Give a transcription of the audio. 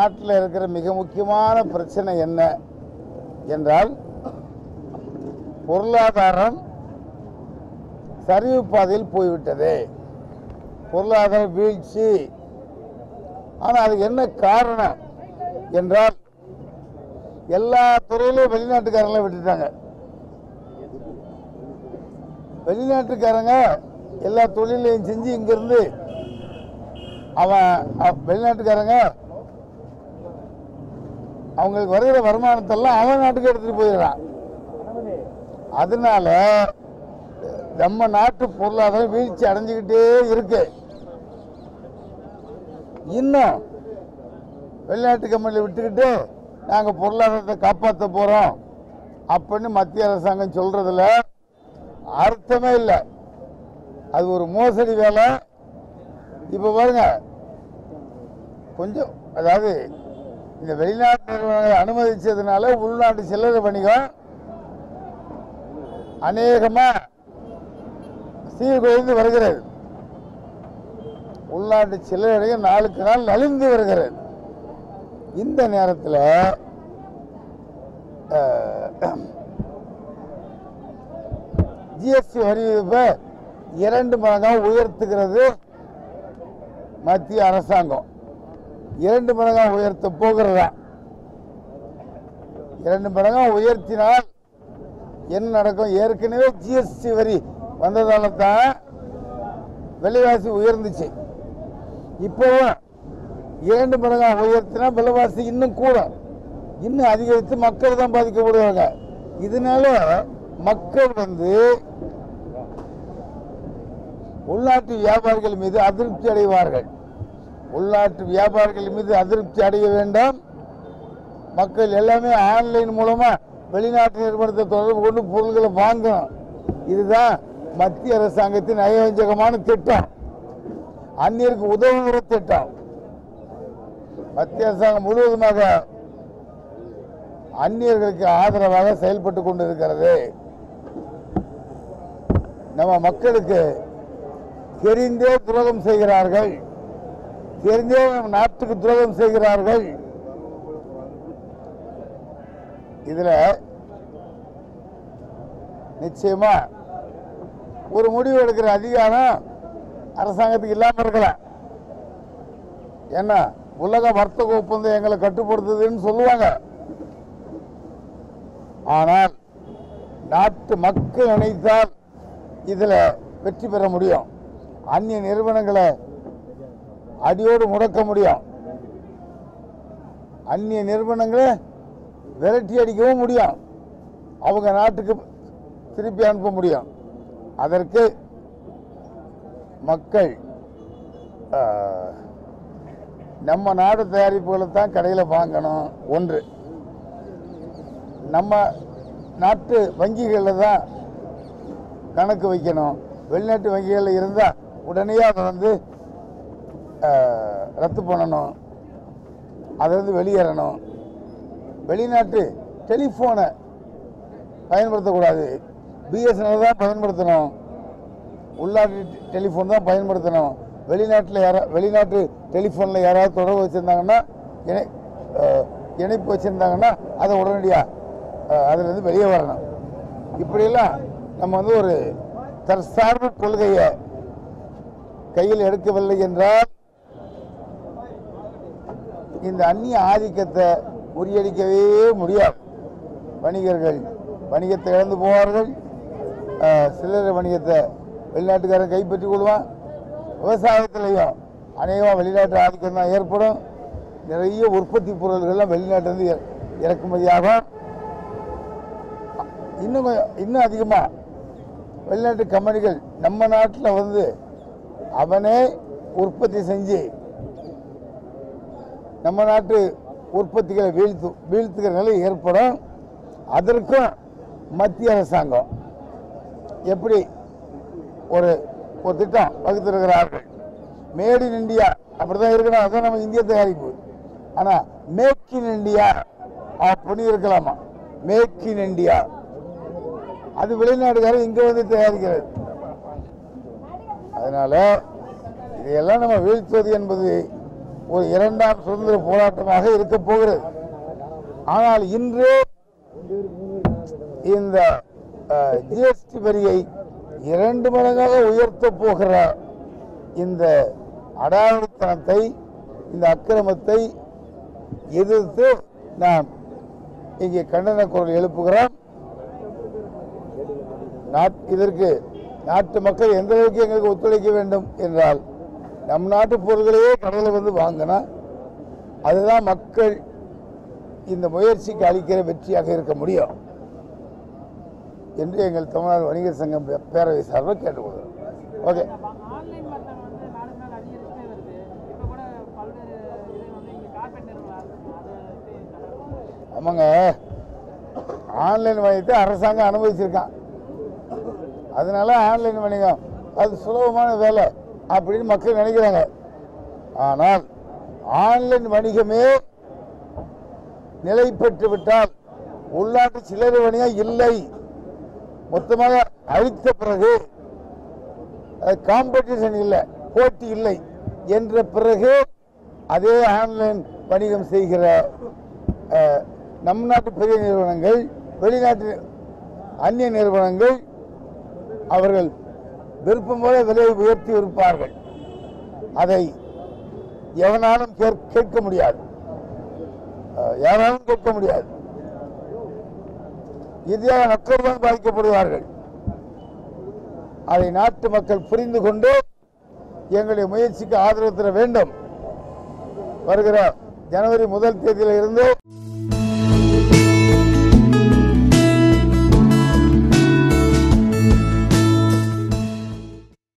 நாட்டில் இருக்கிற மிக முக்கியமான பிரச்சனை என்ன என்றால் பொருளாதாரம் சரிவு பாதையில் போய்விட்டது பொருளாதார வீழ்ச்சி ஆனால் அதுக்கு என்ன காரணம் என்றால் எல்லா துறையிலும் வெளிநாட்டுக்காரங்களை விட்டுட்டாங்க வெளிநாட்டுக்காரங்க எல்லா தொழிலையும் செஞ்சு இங்கிருந்து அவன் அவ- வெளிநாட்டுக்காரங்க அவங்களுக்கு வருகிற வருமானத்தெல்லாம் அவன் நாட்டுக்கு எடுத்துட்டு போயிடுறான் அதனால நம்ம நாட்டு பொருளாதாரம் வீழ்ச்சி அடைஞ்சுக்கிட்டே இருக்கு இன்னும் வெளிநாட்டு கம்பெனியில் விட்டுக்கிட்டு நாங்கள் பொருளாதாரத்தை காப்பாற்ற போகிறோம் அப்படின்னு மத்திய அரசாங்கம் சொல்றதுல அர்த்தமே இல்லை அது ஒரு மோசடி வேலை இப்போ பாருங்க கொஞ்சம் அதாவது இந்த வெளிநாட்டு நிறுவனங்களை அனுமதிச்சதுனால உள்நாட்டு சில்லறை வணிகம் அநேகமா சீர்குலைந்து வருகிறது உள்நாட்டு சில்லறை வணிகம் நாளுக்கு நாள் நலிந்து வருகிறது இந்த நேரத்தில் ஜிஎஸ்டி வரி விதிப்பை இரண்டு மடங்காக உயர்த்துகிறது மத்திய அரசாங்கம் இரண்டு மடங்காக உயர்த்த போகிறதா இரண்டு மடங்காக உயர்த்தினால் என்ன நடக்கும் ஏற்கனவே ஜிஎஸ்டி வரி வந்ததால தான் விலைவாசி உயர்ந்துச்சு இப்போவும் இரண்டு மடங்காக உயர்த்தினா விலைவாசி இன்னும் கூடும் இன்னும் அதிகரித்து மக்கள் தான் பாதிக்கப்படுவாங்க இதனால மக்கள் வந்து உள்நாட்டு வியாபாரிகள் மீது அதிருப்தி அடைவார்கள் உள்நாட்டு வியாபாரிகள் மீது அதிருப்தி அடைய வேண்டாம் மக்கள் எல்லாமே ஆன்லைன் மூலமா வெளிநாட்டு நிறுவனத்தை தொடர்பு கொண்டு பொருள்களை வாங்கணும் இதுதான் மத்திய அரசாங்கத்தின் நயவஞ்சகமான திட்டம் அந்நியருக்கு உதவுகிற திட்டம் மத்திய அரசாங்கம் முழுவதுமாக அந்நியர்களுக்கு ஆதரவாக செயல்பட்டு கொண்டிருக்கிறது நம்ம மக்களுக்கு தெரிந்தே துரோகம் செய்கிறார்கள் தெரிந்தே நம்ம நாட்டுக்கு துரோகம் செய்கிறார்கள் இதுல நிச்சயமா ஒரு முடிவு எடுக்கிற அதிகாரம் அரசாங்கத்துக்கு இல்லாம இருக்கலாம் ஏன்னா உலக வர்த்தக ஒப்பந்தம் எங்களை கட்டுப்படுத்துதுன்னு சொல்லுவாங்க ஆனால் நாட்டு மக்கள் நினைத்தால் இதுல வெற்றி பெற முடியும் அந்நிய நிறுவனங்களை அடியோடு முடக்க முடியும் அந்நிய நிறுவனங்களை விரட்டி அடிக்கவும் முடியும் அவங்க நாட்டுக்கு திருப்பி அனுப்ப முடியும் அதற்கு மக்கள் ஆஹ், நம்ம நாடு தயாரிப்புகளை தான் கடையில் வாங்கணும் ஒன்று நம்ம நாட்டு வங்கிகளில் தான் கணக்கு வைக்கணும் வெளிநாட்டு வங்கிகளில் இருந்தால் உடனே அதை வந்து ஆஹ், ரத்து பண்ணணும் அதிலிருந்து வெளியேறணும் வெளிநாட்டு டெலிஃபோனை பயன்படுத்தக்கூடாது பிஎஸ்என்எல் தான் பயன்படுத்தணும் உள்நாட்டு டெலிஃபோன் தான் பயன்படுத்தணும் வெளிநாட்டில் யாரா வெளிநாட்டு டெலிஃபோனில் யாராவது தொடர்பு வச்சுருந்தாங்கன்னா இணை அஹ், இணைப்பு வச்சுருந்தாங்கன்னா அதை உடனடியாக அதிலிருந்து வெளியே வரணும் இப்படியெல்லாம் நம்ம வந்து ஒரு தற்சார்பு கொள்கையை கையில் எடுக்கவில்லை என்றால் இந்த அந்நிய ஆதிக்கத்தை முறியடிக்கவே முடியாது வணிகர்கள் வணிகத்தை இழந்து போவார்கள் அஹ், சில்லறை வணிகத்தை வெளிநாட்டுக்காரன் கைப்பற்றி கொள்வான் விவசாயத்திலையும் அநேகமாக வெளிநாட்டு ஆதிக்கம் தான் ஏற்படும் நிறைய உற்பத்தி பொருள்கள்லாம் வெளிநாட்டிலிருந்து இற- இறக்குமதியாகும் இன்னும் கொஞ்சம் இன்னும் அதிகமாக வெளிநாட்டு கம்பெனிகள் நம்ம நாட்டில் வந்து அவனே உற்பத்தி செஞ்சு நம்ம நாட்டு உற்பத்திகளை வீழ்த்து வீழ்த்துகிற நிலை ஏற்படும் அதற்கும் மத்திய அரசாங்கம் எப்படி ஒரு ஒரு திட்டம் வகுத்திருக்கிறார்கள் மேட் இன் இந்தியா அப்படிதான் இருக்கணும் அதான் நம்ம இந்திய தயாரிப்பு ஆனா மேக் இன் இந்தியா அப்படி இருக்கலாமா மேக் இன் இந்தியா அது வெளிநாடுகாரர் இங்க வந்து தயாரிக்கிறது அதனால இதையெல்லாம் நம்ம வீழ்த்துவது என்பது ஒரு இரண்டாம் சுதந்திர போராட்டமாக இருக்க போகிறது ஆனால் இன்று இந்த ஜிஎஸ்டி வரியை இரண்டு மடங்காக உயர்த்த போகிற இந்த அடாவடித்தனத்தை இந்த அக்கிரமத்தை எதிர்த்து நாம் இங்கே கண்டன குரல் எழுப்புகிறோம் நாட்- இதற்கு நாட்டு மக்கள் எந்த அளவுக்கு எங்களுக்கு ஒத்துழைக்க வேண்டும் என்றால் நம் நாட்டு பொருள்களையே கடலில் வந்து வாங்கினா அதுதான் மக்கள் இந்த முயற்சிக்கு அளிக்கிற வெற்றியாக இருக்க முடியும் என்று எங்கள் தமிழ்நாடு வணிகர் சங்கம் பே- பேரவை சார்பில் கேட்டுக்கொள்கிறோம் ஓகே ஆன்லைன் வர்த்தகம் வந்து நாளுக்கு நாள் அதிகரிச்சுட்டே வருது இப்போ கூட பல்வேறு இது வந்து இங்கே கார்பெண்டர் அதை எப்படி ஆமாங்க ஆன்லைன் வணிகத்தை அரசாங்கம் அனுமதிச்சிருக்கான் அதனால ஆன்லைன் வணிகம் அது சுலபமான வேலை அப்படின்னு மக்கள் நினைக்கிறாங்க ஆனால் ஆன்லைன் வணிகமே நிலை பெற்று விட்டால் உள்நாட்டு சில்லறை வணிகம் இல்லை மொத்தமாக அழித்த பிறகு காம்படிஷன் இல்லை போட்டி இல்லை என்ற பிறகு அதே ஆன்லைன் வணிகம் செய்கிற அஹ், நம் நாட்டு பெரிய நிறுவனங்கள் வெளிநாட்டு அந்நிய நிறுவனங்கள் அவர்கள் விருப்பம் போல விலையை உயர்த்தி விற்பார்கள் அதை எவனாலும் கேட்க- கேட்க முடியாது அஹ், யாராலும் கேட்க முடியாது இந்தியாவின் மக்கள் தான் பாதிக்கப்படுவார்கள் அதை நாட்டு மக்கள் புரிந்து கொண்டு எங்களுடைய முயற்சிக்கு ஆதரவு தர வேண்டும் வருகிற ஜனவரி முதல் தேதியிலிருந்து